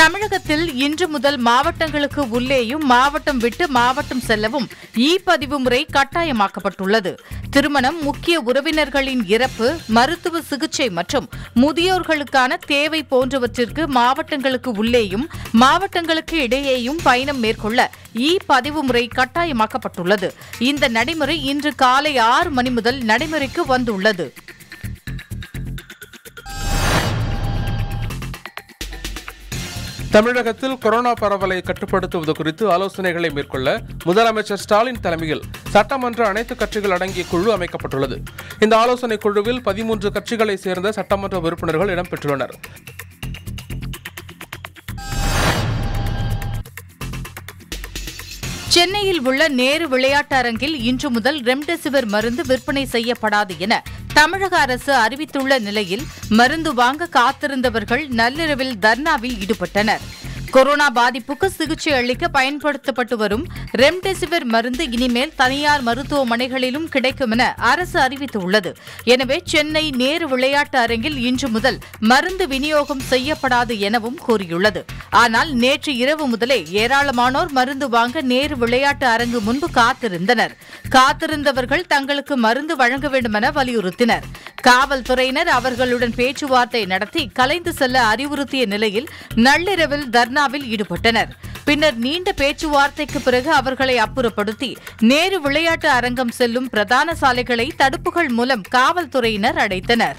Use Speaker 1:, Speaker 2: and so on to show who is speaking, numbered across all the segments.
Speaker 1: தமிழகத்தில் இன்று முதல் மாவட்டங்களுக்கு உள்ளேயும் மாவட்டம் விட்டு மாவட்டம் செல்லவும் இ பதிவு முறை கட்டாயமாக்கப்பட்டுள்ளது திருமணம் முக்கிய உறவினர்களின் இறப்பு மருத்துவ சிகிச்சை மற்றும் முதியோர்களுக்கான தேவை போன்றவற்றிற்கு மாவட்டங்களுக்கு உள்ளேயும் மாவட்டங்களுக்கு இடையேயும் பயணம் மேற்கொள்ள இ பதிவு முறை கட்டாயமாக்கப்பட்டுள்ளது இந்த நடைமுறை இன்று காலை ஆறு மணி முதல் நடைமுறைக்கு வந்துள்ளது
Speaker 2: தமிழகத்தில் கொரோனா பரவலை கட்டுப்படுத்துவது குறித்து ஆலோசனைகளை மேற்கொள்ள முதலமைச்சர் ஸ்டாலின் தலைமையில் சட்டமன்ற அனைத்து கட்சிகள் அடங்கிய குழு அமைக்கப்பட்டுள்ளது இந்த ஆலோசனை குழுவில் பதிமூன்று கட்சிகளைச் சேர்ந்த சட்டமன்ற உறுப்பினர்கள் இடம்பெற்றுள்ளனர்
Speaker 1: சென்னையில் உள்ள நேரு விளையாட்டரங்கில் இன்று முதல் ரெம்டெசிவிர் மருந்து விற்பனை செய்யப்படாது என தமிழக அரசு அறிவித்துள்ள நிலையில் மருந்து வாங்க காத்திருந்தவர்கள் நள்ளிரவில் தர்ணாவில் ஈடுபட்டனர் கொரோனா பாதிப்புக்கு சிகிச்சை அளிக்க பயன்படுத்தப்பட்டு வரும் ரெம்டெசிவிர் மருந்து இனிமேல் தனியார் மருத்துவமனைகளிலும் கிடைக்கும் என அரசு அறிவித்துள்ளது எனவே சென்னை நேரு விளையாட்டு அரங்கில் இன்று முதல் மருந்து விநியோகம் செய்யப்படாது எனவும் கூறியுள்ளது ஆனால் நேற்று இரவு முதலே ஏராளமானோர் மருந்து வாங்க நேரு விளையாட்டு அரங்கு முன்பு காத்திருந்தனர் காத்திருந்தவர்கள் தங்களுக்கு மருந்து வழங்க வேண்டும் என வலியுறுத்தினர் காவல்துறையினர் அவர்களுடன் பேச்சுவார்த்தை நடத்தி கலைந்து செல்ல அறிவுறுத்திய நிலையில் நள்ளிரவில் தர்ணாவில் ஈடுபட்டனர் பின்னர் நீண்ட பேச்சுவார்த்தைக்கு பிறகு அவர்களை அப்புறப்படுத்தி நேரு விளையாட்டு அரங்கம் செல்லும் பிரதான சாலைகளை தடுப்புகள் மூலம் காவல்துறையினர் அடைத்தனர்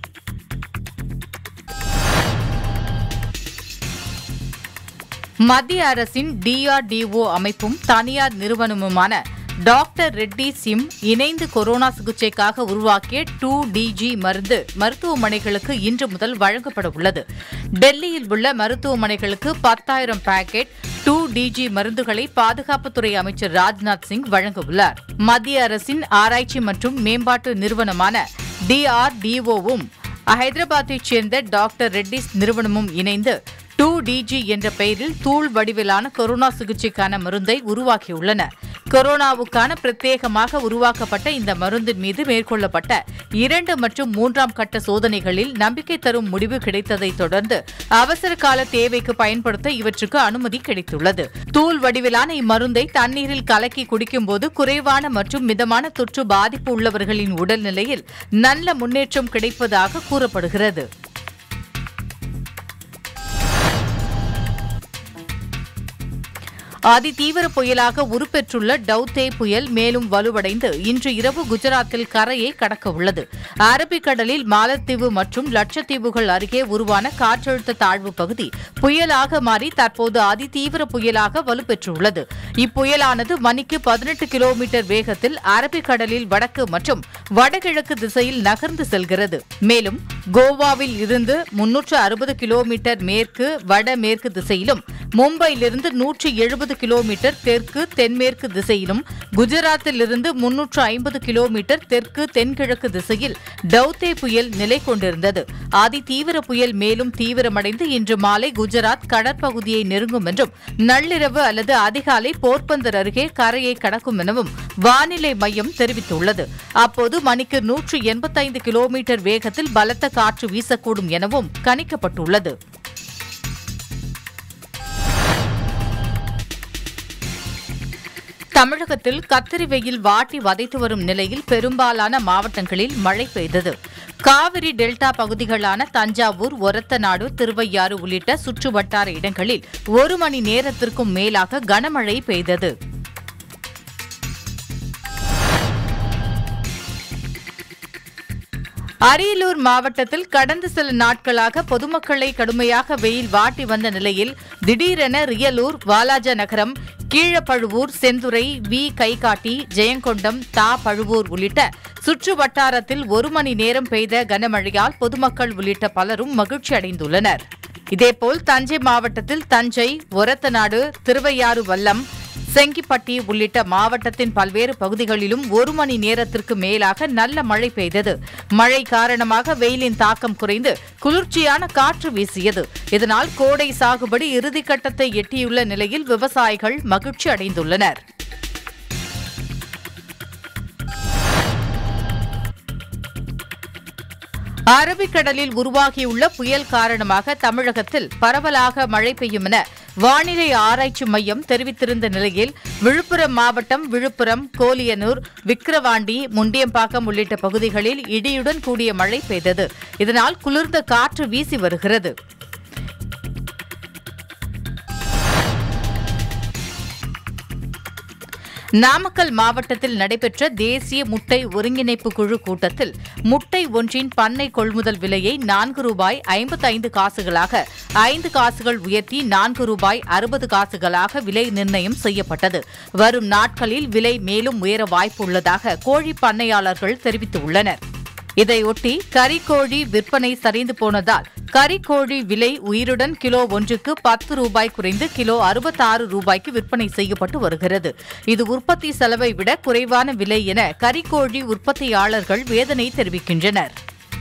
Speaker 1: மத்திய அரசின் டிஆர்டிஓ அமைப்பும் தனியார் நிறுவனமுமான டாக்டர் ரெட்டி சிம் இணைந்து கொரோனா சிகிச்சைக்காக உருவாக்கிய டூ டிஜி மருந்து மருத்துவமனைகளுக்கு இன்று முதல் வழங்கப்பட உள்ளது டெல்லியில் உள்ள மருத்துவமனைகளுக்கு பத்தாயிரம் பாக்கெட் டூ டிஜி மருந்துகளை பாதுகாப்புத்துறை அமைச்சர் ராஜ்நாத் சிங் வழங்க உள்ளார் மத்திய அரசின் ஆராய்ச்சி மற்றும் மேம்பாட்டு நிறுவனமான டிஆர்டிஓவும் ஹைதராபாத்தைச் சேர்ந்த டாக்டர் ரெட்டிஸ் நிறுவனமும் இணைந்து டூ டிஜி என்ற பெயரில் தூள் வடிவிலான கொரோனா சிகிச்சைக்கான மருந்தை உருவாக்கியுள்ளன கொரோனாவுக்கான பிரத்யேகமாக உருவாக்கப்பட்ட இந்த மருந்தின் மீது மேற்கொள்ளப்பட்ட இரண்டு மற்றும் மூன்றாம் கட்ட சோதனைகளில் நம்பிக்கை தரும் முடிவு கிடைத்ததைத் தொடர்ந்து அவசர கால தேவைக்கு பயன்படுத்த இவற்றுக்கு அனுமதி கிடைத்துள்ளது தூள் வடிவிலான இம்மருந்தை தண்ணீரில் கலக்கி குடிக்கும்போது குறைவான மற்றும் மிதமான தொற்று பாதிப்பு உள்ளவர்களின் உடல்நிலையில் நல்ல முன்னேற்றம் கிடைப்பதாக கூறப்படுகிறது அதிதீவிர புயலாக உருப்பெற்றுள்ள டவுதே புயல் மேலும் வலுவடைந்து இன்று இரவு குஜராத்தில் கரையை கடக்க உள்ளது அரபிக்கடலில் மாலத்தீவு மற்றும் லட்சத்தீவுகள் அருகே உருவான காற்றழுத்த தாழ்வு பகுதி புயலாக மாறி தற்போது அதிதீவிர புயலாக வலுப்பெற்றுள்ளது இப்புயலானது மணிக்கு பதினெட்டு கிலோமீட்டர் வேகத்தில் அரபிக்கடலில் வடக்கு மற்றும் வடகிழக்கு திசையில் நகர்ந்து செல்கிறது மேலும் கோவாவில் இருந்து முன்னூற்று அறுபது கிலோமீட்டர் மேற்கு வடமேற்கு திசையிலும் மும்பையிலிருந்து நூற்றி எழுபது கிலோமீட்டர் தெற்கு தென்மேற்கு திசையிலும் குஜராத்தில் இருந்து முன்னூற்று ஐம்பது கிலோமீட்டர் தெற்கு தென்கிழக்கு திசையில் டவுதே புயல் நிலை கொண்டிருந்தது அதிதீவிர புயல் மேலும் தீவிரமடைந்து இன்று மாலை குஜராத் கடற்பகுதியை நெருங்கும் என்றும் நள்ளிரவு அல்லது அதிகாலை போர்பந்தர் அருகே கரையை கடக்கும் எனவும் வானிலை மையம் தெரிவித்துள்ளது அப்போது மணிக்கு நூற்று எண்பத்தைந்து கிலோமீட்டர் வேகத்தில் பலத்த காற்று வீசக்கூடும் எனவும் கணிக்கப்பட்டுள்ளது தமிழகத்தில் கத்திரி வெயில் வாட்டி வதைத்து வரும் நிலையில் பெரும்பாலான மாவட்டங்களில் மழை பெய்தது காவிரி டெல்டா பகுதிகளான தஞ்சாவூர் ஒரத்தநாடு திருவையாறு உள்ளிட்ட சுற்றுவட்டார இடங்களில் ஒரு மணி நேரத்திற்கும் மேலாக கனமழை பெய்தது அரியலூர் மாவட்டத்தில் கடந்த சில நாட்களாக பொதுமக்களை கடுமையாக வெயில் வாட்டி வந்த நிலையில் திடீரென ரியலூர் வாலாஜா நகரம் கீழப்பழுவூர் செந்துறை வி கைகாட்டி ஜெயங்கொண்டம் தா பழுவூர் உள்ளிட்ட சுற்று வட்டாரத்தில் ஒரு மணி நேரம் பெய்த கனமழையால் பொதுமக்கள் உள்ளிட்ட பலரும் மகிழ்ச்சி அடைந்துள்ளனர் இதேபோல் தஞ்சை மாவட்டத்தில் தஞ்சை ஒரத்தநாடு திருவையாறு வல்லம் செங்கிப்பட்டி உள்ளிட்ட மாவட்டத்தின் பல்வேறு பகுதிகளிலும் ஒரு மணி நேரத்திற்கு மேலாக நல்ல மழை பெய்தது மழை காரணமாக வெயிலின் தாக்கம் குறைந்து குளிர்ச்சியான காற்று வீசியது இதனால் கோடை சாகுபடி இறுதிக்கட்டத்தை எட்டியுள்ள நிலையில் விவசாயிகள் மகிழ்ச்சி அடைந்துள்ளனர் அரபிக்கடலில் உருவாகியுள்ள புயல் காரணமாக தமிழகத்தில் பரவலாக மழை பெய்யும் என வானிலை ஆராய்ச்சி மையம் தெரிவித்திருந்த நிலையில் விழுப்புரம் மாவட்டம் விழுப்புரம் கோலியனூர் விக்கிரவாண்டி முண்டியம்பாக்கம் உள்ளிட்ட பகுதிகளில் இடியுடன் கூடிய மழை பெய்தது இதனால் குளிர்ந்த காற்று வீசி வருகிறது நாமக்கல் மாவட்டத்தில் நடைபெற்ற தேசிய முட்டை ஒருங்கிணைப்பு குழு கூட்டத்தில் முட்டை ஒன்றின் பண்ணை கொள்முதல் விலையை நான்கு ரூபாய் ஐம்பத்தைந்து காசுகளாக ஐந்து காசுகள் உயர்த்தி நான்கு ரூபாய் அறுபது காசுகளாக விலை நிர்ணயம் செய்யப்பட்டது வரும் நாட்களில் விலை மேலும் உயர வாய்ப்புள்ளதாக கோழி பண்ணையாளர்கள் தெரிவித்துள்ளனர் இதையொட்டி கறிக்கோழி விற்பனை சரிந்து போனதால் கறிக்கோழி விலை உயிருடன் கிலோ ஒன்றுக்கு பத்து ரூபாய் குறைந்து கிலோ அறுபத்தாறு ரூபாய்க்கு விற்பனை செய்யப்பட்டு வருகிறது இது உற்பத்தி செலவை விட குறைவான விலை என கறிக்கோழி உற்பத்தியாளர்கள் வேதனை தெரிவிக்கின்றனர்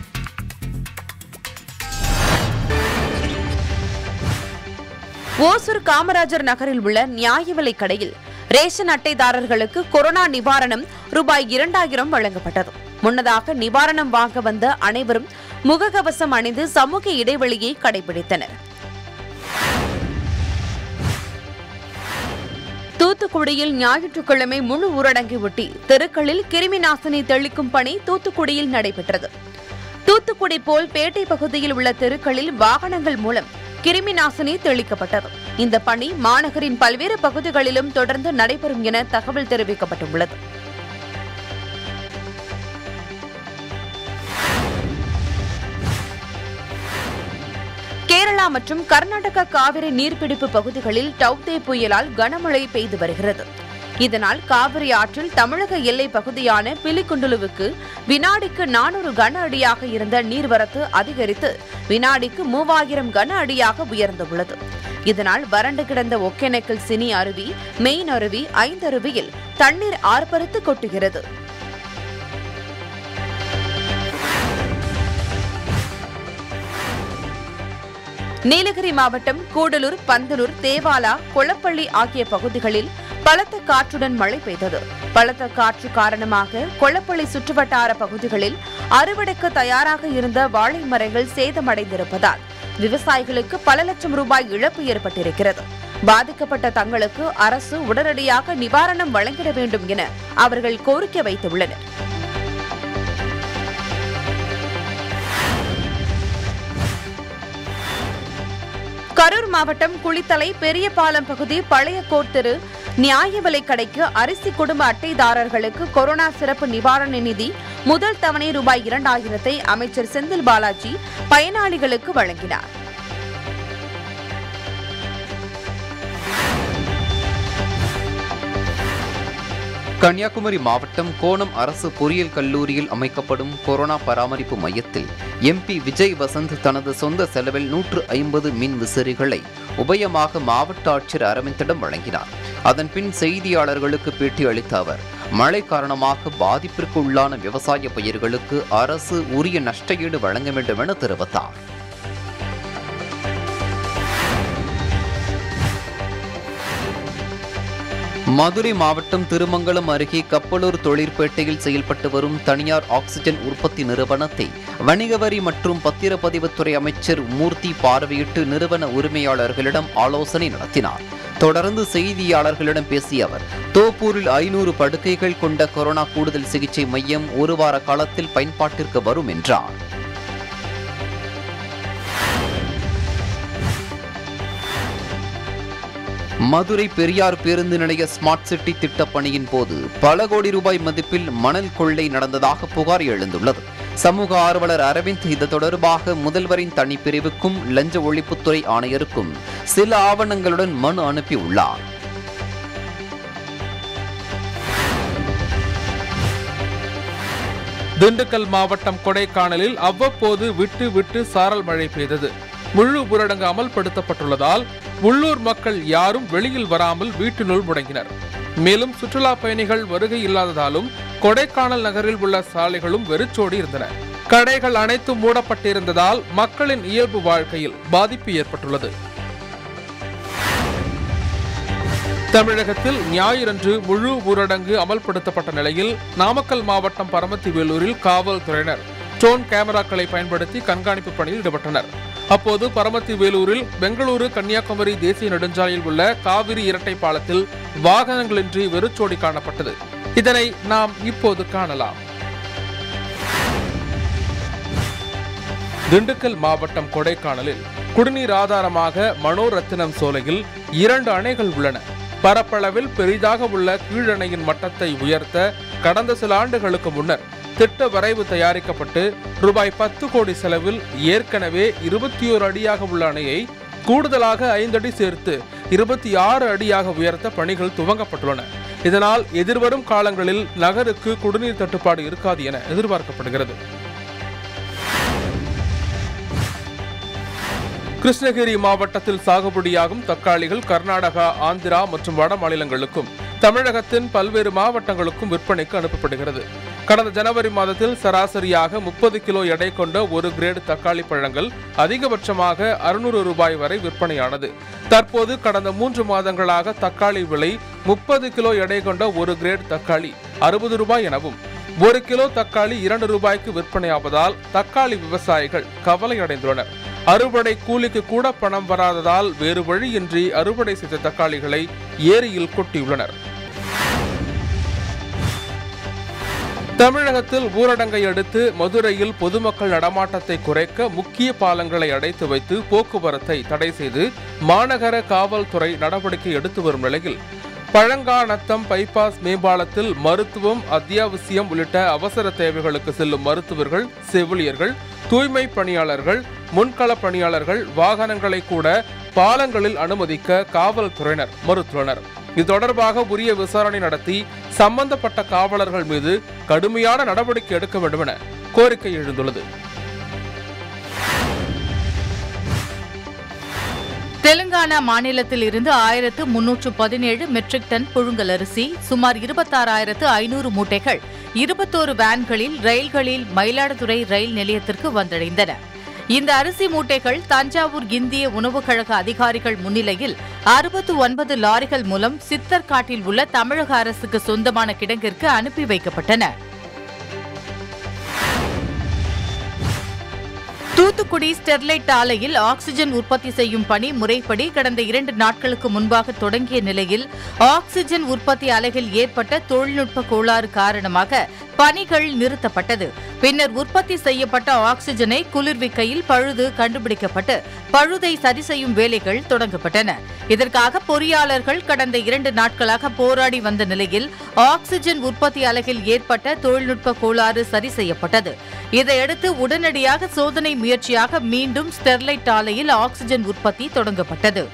Speaker 3: ஓசூர் காமராஜர் நகரில் உள்ள நியாய விலைக் கடையில் ரேஷன் அட்டைதாரர்களுக்கு கொரோனா நிவாரணம் ரூபாய் இரண்டாயிரம் வழங்கப்பட்டது முன்னதாக நிவாரணம் வாங்க வந்த அனைவரும் முகக்கவசம் அணிந்து சமூக இடைவெளியை கடைபிடித்தனர் தூத்துக்குடியில் ஞாயிற்றுக்கிழமை முழு ஊரடங்கை ஒட்டி தெருக்களில் கிருமி நாசினி தெளிக்கும் பணி தூத்துக்குடியில் நடைபெற்றது தூத்துக்குடி போல் பேட்டை பகுதியில் உள்ள தெருக்களில் வாகனங்கள் மூலம் கிருமி நாசினி தெளிக்கப்பட்டது இந்த பணி மாநகரின் பல்வேறு பகுதிகளிலும் தொடர்ந்து நடைபெறும் என தகவல் தெரிவிக்கப்பட்டுள்ளது கேரளா மற்றும் கர்நாடக காவிரி நீர்பிடிப்பு பகுதிகளில் டவ்தே புயலால் கனமழை பெய்து வருகிறது இதனால் காவிரி ஆற்றில் தமிழக எல்லை பகுதியான பிலிகுண்டுலுவுக்கு வினாடிக்கு நானூறு கன அடியாக இருந்த நீர்வரத்து அதிகரித்து வினாடிக்கு மூவாயிரம் கன அடியாக உயர்ந்துள்ளது இதனால் வறண்டு கிடந்த ஒகேனக்கல் சினி அருவி மெயின் அருவி ஐந்தருவியில் தண்ணீர் ஆர்ப்பரித்து கொட்டுகிறது நீலகிரி மாவட்டம் கூடலூர் பந்தலூர் தேவாலா கொளப்பள்ளி ஆகிய பகுதிகளில் பலத்த காற்றுடன் மழை பெய்தது பலத்த காற்று காரணமாக கொளப்பள்ளி சுற்றுவட்டார பகுதிகளில் அறுவடைக்கு தயாராக இருந்த வாழை மரங்கள் சேதமடைந்திருப்பதால் விவசாயிகளுக்கு பல லட்சம் ரூபாய் இழப்பு ஏற்பட்டிருக்கிறது பாதிக்கப்பட்ட தங்களுக்கு அரசு உடனடியாக நிவாரணம் வழங்கிட வேண்டும் என அவர்கள் கோரிக்கை வைத்துள்ளனர் கரூர் மாவட்டம் குளித்தலை பெரியபாலம் பகுதி பழைய கோட்டெரு நியாய விலைக் கடைக்கு அரிசி குடும்ப அட்டைதாரர்களுக்கு கொரோனா சிறப்பு நிவாரண நிதி முதல் தவணை ரூபாய் இரண்டாயிரத்தை அமைச்சர் செந்தில் பாலாஜி பயனாளிகளுக்கு வழங்கினார்
Speaker 4: கன்னியாகுமரி மாவட்டம் கோணம் அரசு பொறியியல் கல்லூரியில் அமைக்கப்படும் கொரோனா பராமரிப்பு மையத்தில் எம்பி விஜய் வசந்த் தனது சொந்த செலவில் நூற்று ஐம்பது மின் விசிறிகளை உபயமாக மாவட்ட ஆட்சியர் அரவிந்திடம் வழங்கினார் அதன்பின் செய்தியாளர்களுக்கு பேட்டி அளித்த அவர் மழை காரணமாக பாதிப்பிற்கு உள்ளான விவசாய பயிர்களுக்கு அரசு உரிய நஷ்டஈடு வழங்க வேண்டும் என தெரிவித்தார் மதுரை மாவட்டம் திருமங்கலம் அருகே கப்பலூர் தொழிற்பேட்டையில் செயல்பட்டு வரும் தனியார் ஆக்சிஜன் உற்பத்தி நிறுவனத்தை வணிக வரி மற்றும் பத்திரப்பதிவுத்துறை அமைச்சர் மூர்த்தி பார்வையிட்டு நிறுவன உரிமையாளர்களிடம் ஆலோசனை நடத்தினார் தொடர்ந்து செய்தியாளர்களிடம் பேசிய அவர் தோப்பூரில் ஐநூறு படுக்கைகள் கொண்ட கொரோனா கூடுதல் சிகிச்சை மையம் ஒரு வார காலத்தில் பயன்பாட்டிற்கு வரும் என்றார் மதுரை பெரியார் பேருந்து நிலைய ஸ்மார்ட் சிட்டி திட்டப் பணியின் போது பல கோடி ரூபாய் மதிப்பில் மணல் கொள்ளை நடந்ததாக புகார் எழுந்துள்ளது சமூக ஆர்வலர் அரவிந்த் இது தொடர்பாக முதல்வரின் தனிப்பிரிவுக்கும் லஞ்ச ஒழிப்புத்துறை ஆணையருக்கும் சில ஆவணங்களுடன் மனு அனுப்பியுள்ளார்
Speaker 2: திண்டுக்கல் மாவட்டம் கொடைக்கானலில் அவ்வப்போது விட்டு விட்டு சாரல் மழை பெய்தது முழு ஊரடங்கு அமல்படுத்தப்பட்டுள்ளதால் உள்ளூர் மக்கள் யாரும் வெளியில் வராமல் வீட்டினுள் முடங்கினர் மேலும் சுற்றுலா பயணிகள் வருகை இல்லாததாலும் கொடைக்கானல் நகரில் உள்ள சாலைகளும் வெறிச்சோடி இருந்தன கடைகள் அனைத்தும் மூடப்பட்டிருந்ததால் மக்களின் இயல்பு வாழ்க்கையில் பாதிப்பு ஏற்பட்டுள்ளது தமிழகத்தில் ஞாயிறன்று முழு ஊரடங்கு அமல்படுத்தப்பட்ட நிலையில் நாமக்கல் மாவட்டம் பரமத்தி வேலூரில் காவல்துறையினர் ஸ்டோன் கேமராக்களை பயன்படுத்தி கண்காணிப்பு பணியில் ஈடுபட்டனர் அப்போது பரமத்தி வேலூரில் பெங்களூரு கன்னியாகுமரி தேசிய நெடுஞ்சாலையில் உள்ள காவிரி இரட்டை பாலத்தில் வாகனங்களின்றி வெறிச்சோடி காணப்பட்டது இதனை நாம் இப்போது காணலாம் திண்டுக்கல் மாவட்டம் கொடைக்கானலில் குடிநீர் ஆதாரமாக மனோரத்தினம் சோலையில் இரண்டு அணைகள் உள்ளன பரப்பளவில் பெரிதாக உள்ள கீழணையின் மட்டத்தை உயர்த்த கடந்த சில ஆண்டுகளுக்கு முன்னர் திட்ட வரைவு தயாரிக்கப்பட்டு ரூபாய் பத்து கோடி செலவில் ஏற்கனவே இருபத்தி ஓரு அடியாக உள்ள அணையை கூடுதலாக ஐந்து அடி சேர்த்து இருபத்தி ஆறு அடியாக உயர்த்த பணிகள் துவங்கப்பட்டுள்ளன இதனால் எதிர்வரும் காலங்களில் நகருக்கு குடிநீர் தட்டுப்பாடு இருக்காது என எதிர்பார்க்கப்படுகிறது கிருஷ்ணகிரி மாவட்டத்தில் சாகுபடியாகும் தக்காளிகள் கர்நாடகா ஆந்திரா மற்றும் வட மாநிலங்களுக்கும் தமிழகத்தின் பல்வேறு மாவட்டங்களுக்கும் விற்பனைக்கு அனுப்பப்படுகிறது கடந்த ஜனவரி மாதத்தில் சராசரியாக முப்பது கிலோ எடை கொண்ட ஒரு கிரேடு தக்காளி பழங்கள் அதிகபட்சமாக அறுநூறு ரூபாய் வரை விற்பனையானது தற்போது கடந்த மூன்று மாதங்களாக தக்காளி விலை முப்பது கிலோ எடை கொண்ட ஒரு கிரேட் தக்காளி அறுபது ரூபாய் எனவும் ஒரு கிலோ தக்காளி இரண்டு ரூபாய்க்கு விற்பனையாவதால் தக்காளி விவசாயிகள் கவலை அடைந்துள்ளனர் அறுவடை கூலிக்கு கூட பணம் வராததால் வேறு வழியின்றி அறுவடை செய்த தக்காளிகளை ஏரியில் கொட்டியுள்ளனர் தமிழகத்தில் ஊரடங்கை அடுத்து மதுரையில் பொதுமக்கள் நடமாட்டத்தை குறைக்க முக்கிய பாலங்களை அடைத்து வைத்து போக்குவரத்தை தடை செய்து மாநகர காவல்துறை நடவடிக்கை எடுத்து வரும் நிலையில் பழங்காநத்தம் பைபாஸ் மேம்பாலத்தில் மருத்துவம் அத்தியாவசியம் உள்ளிட்ட அவசர தேவைகளுக்கு செல்லும் மருத்துவர்கள் செவிலியர்கள் தூய்மை பணியாளர்கள் முன்கள பணியாளர்கள் வாகனங்களை கூட பாலங்களில் அனுமதிக்க காவல்துறையினர் மறுத்துள்ளனர் இது தொடர்பாக உரிய விசாரணை நடத்தி சம்பந்தப்பட்ட காவலர்கள் மீது கடுமையான நடவடிக்கை எடுக்க வேண்டும் என கோரிக்கை எழுந்துள்ளது
Speaker 1: தெலுங்கானா மாநிலத்தில் இருந்து ஆயிரத்து முன்னூற்று பதினேழு மெட்ரிக் டன் புழுங்கல் அரிசி சுமார் இருபத்தாறாயிரத்து ஐநூறு மூட்டைகள் இருபத்தோரு வேன்களில் ரயில்களில் மயிலாடுதுறை ரயில் நிலையத்திற்கு வந்தடைந்தன இந்த அரிசி மூட்டைகள் தஞ்சாவூர் இந்திய உணவுக் கழக அதிகாரிகள் முன்னிலையில் அறுபத்து ஒன்பது லாரிகள் மூலம் சித்தர்காட்டில் உள்ள தமிழக அரசுக்கு சொந்தமான கிடங்கிற்கு அனுப்பி வைக்கப்பட்டன தூத்துக்குடி ஸ்டெர்லைட் ஆலையில் ஆக்ஸிஜன் உற்பத்தி செய்யும் பணி முறைப்படி கடந்த இரண்டு நாட்களுக்கு முன்பாக தொடங்கிய நிலையில் ஆக்ஸிஜன் உற்பத்தி அலகில் ஏற்பட்ட தொழில்நுட்ப கோளாறு காரணமாக பணிகள் நிறுத்தப்பட்டது பின்னர் உற்பத்தி செய்யப்பட்ட ஆக்ஸிஜனை குளிர்விக்கையில் பழுது கண்டுபிடிக்கப்பட்டு பழுதை சரி செய்யும் வேலைகள் தொடங்கப்பட்டன இதற்காக பொறியாளர்கள் கடந்த இரண்டு நாட்களாக போராடி வந்த நிலையில் ஆக்ஸிஜன் உற்பத்தி அலகில் ஏற்பட்ட தொழில்நுட்ப கோளாறு சரி செய்யப்பட்டது இதையடுத்து உடனடியாக சோதனை முயற்சியாக மீண்டும் ஸ்டெர்லைட் ஆலையில் ஆக்ஸிஜன் உற்பத்தி தொடங்கப்பட்டது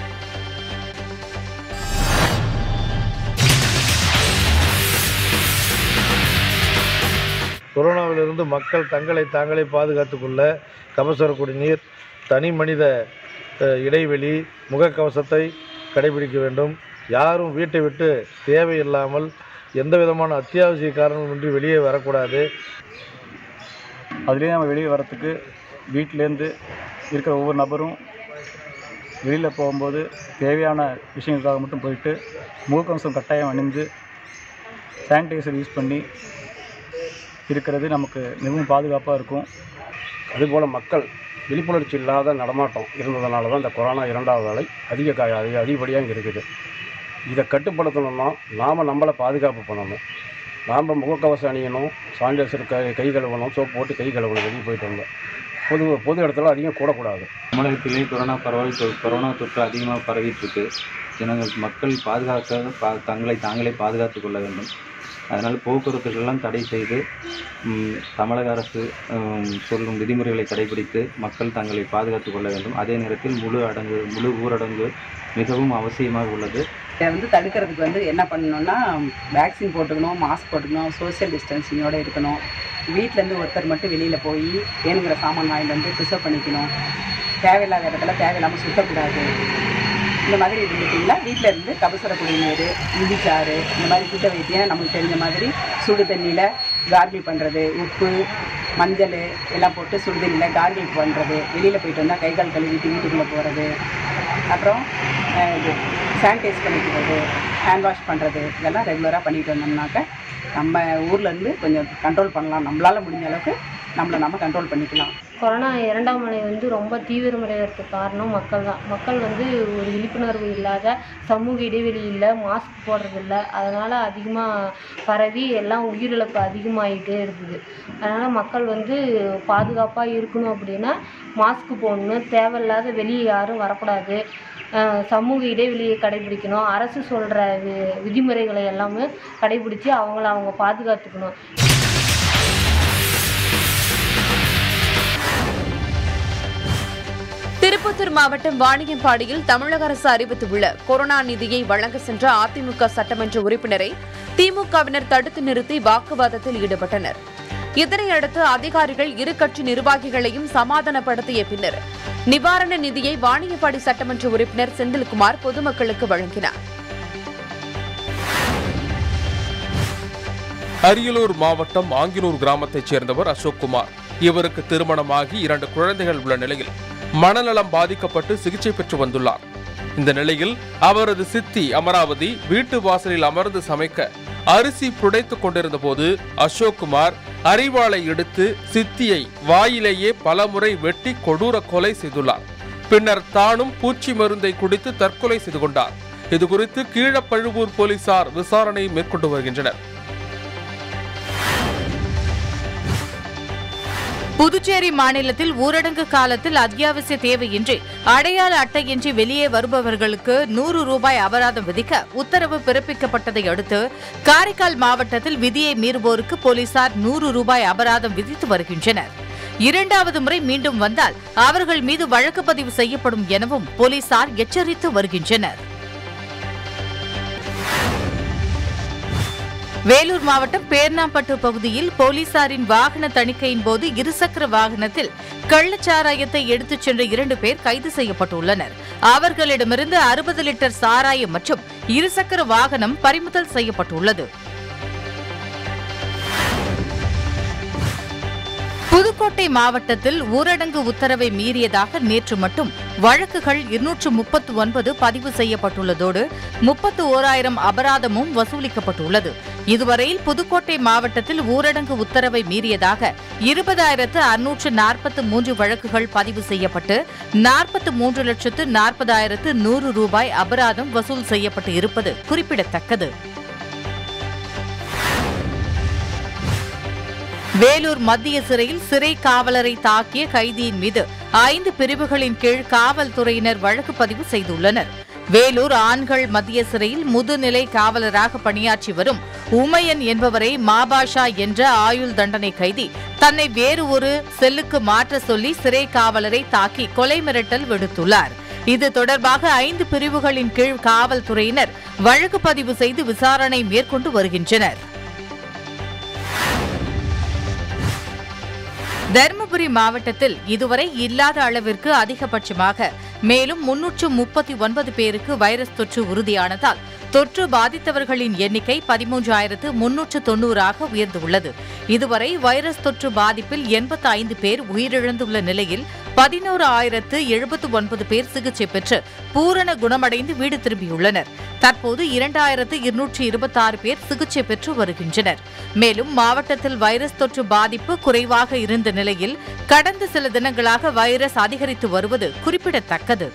Speaker 5: கொரோனாவிலிருந்து மக்கள் தங்களை தாங்களே பாதுகாத்துக் கொள்ள கபசுர குடிநீர் தனி மனித அஹ், இடைவெளி முகக்கவசத்தை கடைபிடிக்க வேண்டும் யாரும் வீட்டை விட்டு தேவையில்லாமல் எந்த விதமான அத்தியாவசிய காரணமின்றி வெளியே வரக்கூடாது
Speaker 6: அதுலேயே நம்ம வெளியே வரத்துக்கு வீட்டிலேருந்து இருக்கிற ஒவ்வொரு நபரும் வெளியில் போகும்போது தேவையான விஷயங்களுக்காக மட்டும் போயிட்டு முகக்கவசம் கட்டாயம் அணிந்து சானிடைசர் யூஸ் பண்ணி இருக்கிறது நமக்கு மிகவும் பாதுகாப்பாக இருக்கும்
Speaker 7: அதுபோல் மக்கள் விழிப்புணர்ச்சி இல்லாத நடமாட்டம் இருந்ததுனால தான் இந்த கொரோனா இரண்டாவது அலை அதிக கா அதிக அதிகப்படியாக இங்கே இருக்குது இதை கட்டுப்படுத்தணும்னா நாம் நம்மளை பாதுகாப்பு பண்ணணும் நாம் முகக்கவசம் அணியணும் சானிடைசர் கை கை கழுவணும் சோப்பு போட்டு கை கழுவணும் வெளியே போயிட்டு வந்தோம் பொது பொது இடத்துல அதிகம் கூடக்கூடாது
Speaker 8: தமிழகத்திலே கொரோனா பரவல் தொ- கொரோனா தொற்று அதிகமாக பரவிட்டு இருக்கு ஜனங்கள் மக்கள் பாதுகாக்க பா தங்களை தாங்களே பாதுகாத்துக் கொள்ள வேண்டும் அதனால் போக்குவரத்துகளெல்லாம் தடை செய்து ம், தமிழக அரசு ம், சொல்லும் விதிமுறைகளை கடைபிடித்து மக்கள் தங்களை பாதுகாத்துக் கொள்ள வேண்டும் அதே நேரத்தில் முழு அடங்கு முழு ஊரடங்கு மிகவும் அவசியமாக உள்ளது
Speaker 9: இதை வந்து தடுக்கிறதுக்கு வந்து என்ன பண்ணணும்னா வேக்சின் போட்டுக்கணும் மாஸ்க் போட்டுக்கணும் சோஷியல் டிஸ்டன்சிங்கோட இருக்கணும் வீட்டிலேருந்து ஒருத்தர் மட்டும் வெளியில் போய் வேணுங்கிற சாமான் வாங்கிட்டு வந்து ப்ரிசர்வ் பண்ணிக்கணும் தேவையில்லாத இடத்துல தேவையில்லாமல் சுத்தக்கூடாது இந்த மாதிரி இருந்துட்டிங்கன்னா வீட்டில் இருந்து கபசுர குடிநீர் இடிச்சாறு இந்த மாதிரி சுத்த வைத்தியம் நமக்கு தெரிஞ்ச மாதிரி சுடு தண்ணியில் கார்கில் பண்ணுறது உப்பு மஞ்சள் எல்லாம் போட்டு சுடு தண்ணியில் கார்கில் பண்ணுறது வெளியில் போயிட்டு வந்தால் கை கால் கழுவிட்டு வீட்டுக்குள்ளே போகிறது அப்புறம் அஹ், இது சானிடைஸ் பண்ணிக்கிறது ஹேண்ட் வாஷ் பண்ணுறது இதெல்லாம் ரெகுலராக பண்ணிட்டு வந்தோம்னாக்க நம்ம ஊர்லேருந்து கொஞ்சம் கண்ட்ரோல் பண்ணலாம் நம்மளால் முடிஞ்ச அளவுக்கு நம்மளை நம்ம கண்ட்ரோல் பண்ணிக்கலாம்
Speaker 10: கொரோனா இரண்டாம் அலை வந்து ரொம்ப தீவிரமடைவதற்கு காரணம் மக்கள் தான் மக்கள் வந்து ஒரு விழிப்புணர்வு இல்லாத சமூக இடைவெளி இல்லை மாஸ்க் போடுறதில்ல அதனால் அதிகமாக பரவி எல்லாம் உயிரிழப்பு அதிகமாகிட்டே இருக்குது அதனால் மக்கள் வந்து பாதுகாப்பாக இருக்கணும் அப்படின்னா மாஸ்க் போடணும் தேவையில்லாத வெளியே யாரும் வரக்கூடாது அஹ் சமூக இடைவெளியை கடைபிடிக்கணும் அரசு சொல்கிற வி விதிமுறைகளை எல்லாமே கடைபிடிச்சு அவங்கள அவங்க பாதுகாத்துக்கணும்
Speaker 3: திருப்பத்தூர் மாவட்டம் வாணியம்பாடியில் தமிழக அரசு அறிவித்துள்ள கொரோனா நிதியை வழங்க சென்ற அதிமுக சட்டமன்ற உறுப்பினரை திமுகவினர் தடுத்து நிறுத்தி வாக்குவாதத்தில் ஈடுபட்டனர் இதனையடுத்து அதிகாரிகள் இரு கட்சி நிர்வாகிகளையும் சமாதானப்படுத்திய பின்னர் நிவாரண நிதியை வாணியம்பாடி சட்டமன்ற உறுப்பினர் செந்தில்குமார் பொதுமக்களுக்கு வழங்கினார்
Speaker 2: அரியலூர் மாவட்டம் ஆங்கினூர் கிராமத்தைச் சேர்ந்தவர் அசோக் குமார் இவருக்கு திருமணமாகி இரண்டு குழந்தைகள் உள்ள நிலையில் மனநலம் பாதிக்கப்பட்டு சிகிச்சை பெற்று வந்துள்ளார் இந்த நிலையில் அவரது சித்தி அமராவதி வீட்டு வாசலில் அமர்ந்து சமைக்க அரிசி புடைத்துக் கொண்டிருந்த போது அசோக் குமார் அரிவாளை எடுத்து சித்தியை வாயிலேயே பலமுறை வெட்டி கொடூர கொலை செய்துள்ளார் பின்னர் தானும் பூச்சி மருந்தை குடித்து தற்கொலை செய்து கொண்டார் இதுகுறித்து கீழப்பழுவூர் போலீசார் விசாரணை மேற்கொண்டு வருகின்றனர்
Speaker 1: புதுச்சேரி மாநிலத்தில் ஊரடங்கு காலத்தில் அத்தியாவசிய தேவையின்றி அடையாள அட்டையின்றி வெளியே வருபவர்களுக்கு நூறு ரூபாய் அபராதம் விதிக்க உத்தரவு பிறப்பிக்கப்பட்டதை அடுத்து காரைக்கால் மாவட்டத்தில் விதியை மீறுவோருக்கு போலீசார் நூறு ரூபாய் அபராதம் விதித்து வருகின்றனர் இரண்டாவது முறை மீண்டும் வந்தால் அவர்கள் மீது வழக்கு பதிவு செய்யப்படும் எனவும் போலீசார் எச்சரித்து வருகின்றனர் வேலூர் மாவட்டம் பேர்ணாம்பட்டு பகுதியில் போலீசாரின் வாகன தணிக்கையின் போது இருசக்கர வாகனத்தில் கள்ளச்சாராயத்தை எடுத்துச் சென்ற இரண்டு பேர் கைது செய்யப்பட்டுள்ளனர் அவர்களிடமிருந்து அறுபது லிட்டர் சாராயம் மற்றும் இருசக்கர வாகனம் பறிமுதல் செய்யப்பட்டுள்ளது புதுக்கோட்டை மாவட்டத்தில் ஊரடங்கு உத்தரவை மீறியதாக நேற்று மட்டும் வழக்குகள் இருநூற்று முப்பத்து ஒன்பது பதிவு செய்யப்பட்டுள்ளதோடு முப்பத்து ஓராயிரம் அபராதமும் வசூலிக்கப்பட்டுள்ளது இதுவரையில் புதுக்கோட்டை மாவட்டத்தில் ஊரடங்கு உத்தரவை மீறியதாக இருபதாயிரத்து அறுநூற்று நாற்பத்து மூன்று வழக்குகள் பதிவு செய்யப்பட்டு நாற்பத்து மூன்று லட்சத்து நாற்பதாயிரத்து நூறு ரூபாய் அபராதம் வசூல் செய்யப்பட்டு இருப்பது குறிப்பிடத்தக்கது வேலூர் மத்திய சிறையில் சிறை காவலரை தாக்கிய கைதியின் மீது ஐந்து பிரிவுகளின் கீழ் காவல்துறையினர் வழக்கு பதிவு செய்துள்ளனர் வேலூர் ஆண்கள் மத்திய சிறையில் முதுநிலை காவலராக பணியாற்றி வரும் உமையன் என்பவரை மாபாஷா என்ற ஆயுள் தண்டனை கைதி தன்னை வேறு ஒரு செல்லுக்கு மாற்ற சொல்லி சிறை காவலரை தாக்கி கொலை மிரட்டல் விடுத்துள்ளார் இது தொடர்பாக ஐந்து பிரிவுகளின் கீழ் காவல்துறையினர் வழக்கு பதிவு செய்து விசாரணை மேற்கொண்டு வருகின்றனர் தருமபுரி மாவட்டத்தில் இதுவரை இல்லாத அளவிற்கு அதிகபட்சமாக மேலும் முன்னூற்று முப்பத்தி ஒன்பது பேருக்கு வைரஸ் தொற்று உறுதியானதால் தொற்று பாதித்தவர்களின் எண்ணிக்கை பதிமூன்றாயிரத்து முன்னூற்று தொன்னூறாக உயர்ந்துள்ளது இதுவரை வைரஸ் தொற்று பாதிப்பில் எண்பத்தி ஐந்து பேர் உயிரிழந்துள்ள நிலையில் பதினோரு ஆயிரத்து எழுபத்து ஒன்பது பேர் சிகிச்சை பெற்று பூரண குணமடைந்து வீடு திரும்பியுள்ளனர் தற்போது இரண்டாயிரத்து இருநூற்று இருபத்தாறு பேர் சிகிச்சை பெற்று வருகின்றனர் மேலும் மாவட்டத்தில் வைரஸ் தொற்று பாதிப்பு குறைவாக இருந்த நிலையில் கடந்த சில தினங்களாக வைரஸ் அதிகரித்து வருவது குறிப்பிடத்தக்கது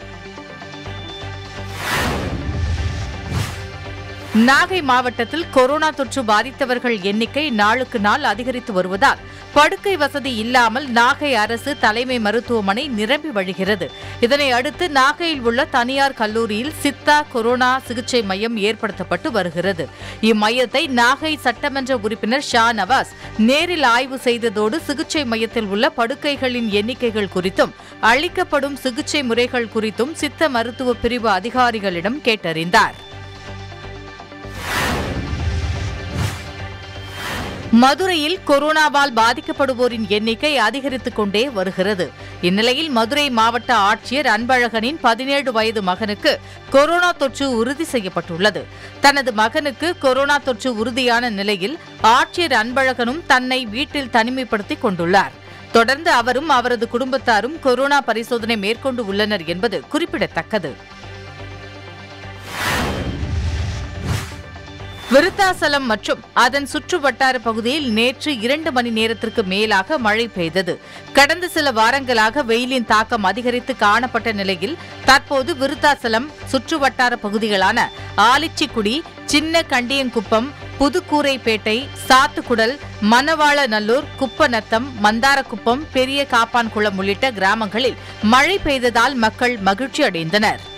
Speaker 1: நாகை மாவட்டத்தில் கொரோனா தொற்று பாதித்தவர்கள் எண்ணிக்கை நாளுக்கு நாள் அதிகரித்து வருவதால் படுக்கை வசதி இல்லாமல் நாகை அரசு தலைமை மருத்துவமனை நிரம்பி வழிகிறது இதனை அடுத்து நாகையில் உள்ள தனியார் கல்லூரியில் சித்தா கொரோனா சிகிச்சை மையம் ஏற்படுத்தப்பட்டு வருகிறது இம்மையத்தை நாகை சட்டமன்ற உறுப்பினர் ஷா நவாஸ் நேரில் ஆய்வு செய்ததோடு சிகிச்சை மையத்தில் உள்ள படுக்கைகளின் எண்ணிக்கைகள் குறித்தும் அளிக்கப்படும் சிகிச்சை முறைகள் குறித்தும் சித்த மருத்துவ பிரிவு அதிகாரிகளிடம் கேட்டறிந்தார் மதுரையில் கொரோனாவால் பாதிக்கப்படுவோரின் எண்ணிக்கை அதிகரித்துக் கொண்டே வருகிறது இந்நிலையில் மதுரை மாவட்ட ஆட்சியர் அன்பழகனின் பதினேழு வயது மகனுக்கு கொரோனா தொற்று உறுதி செய்யப்பட்டுள்ளது தனது மகனுக்கு கொரோனா தொற்று உறுதியான நிலையில் ஆட்சியர் அன்பழகனும் தன்னை வீட்டில் தனிமைப்படுத்திக் கொண்டுள்ளார் தொடர்ந்து அவரும் அவரது குடும்பத்தாரும் கொரோனா பரிசோதனை மேற்கொண்டு உள்ளனர் என்பது குறிப்பிடத்தக்கது விருத்தாசலம் மற்றும் அதன் சுற்று வட்டார பகுதியில் நேற்று இரண்டு மணி நேரத்திற்கு மேலாக மழை பெய்தது கடந்த சில வாரங்களாக வெயிலின் தாக்கம் அதிகரித்து காணப்பட்ட நிலையில் தற்போது விருத்தாசலம் சுற்று வட்டார பகுதிகளான ஆலிச்சிக்குடி சின்ன கண்டியங்குப்பம் புதுக்கூரைப்பேட்டை சாத்துக்குடல் மணவாளநல்லூர் குப்பநத்தம் மந்தாரக்குப்பம் பெரிய காப்பான்குளம் உள்ளிட்ட கிராமங்களில் மழை பெய்ததால் மக்கள் மகிழ்ச்சி அடைந்தனர்